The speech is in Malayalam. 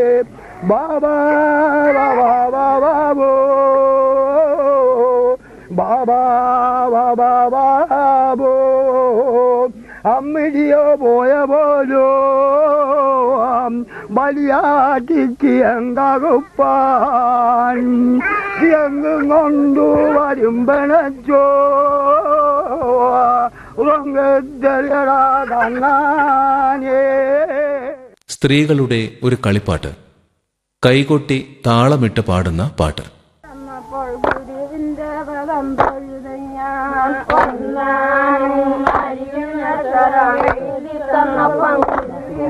ബാബാ ബാബാ ബാബോ ബാബാ ബാബാ ബാബോ അമ്മിടിയോ പോയ പോലോ ബലിയാട്ടിക്ക് എങ്കുപ്പാൻ എങ്ങും കൊണ്ടു വരും പണച്ചോ ഉറങ്ങത്തരടാ കണ്ണാനേ സ്ത്രീകളുടെ ഒരു കളിപ്പാട്ട് കൈകൊട്ടി താളമിട്ട് പാടുന്ന പാട്ട് അപ്പോൾ ഗുരുവിന്റെ പദം തൊഴുത് ഞാൻ ഒന്നാനും അരിയുന്ന തന്ന പങ്കു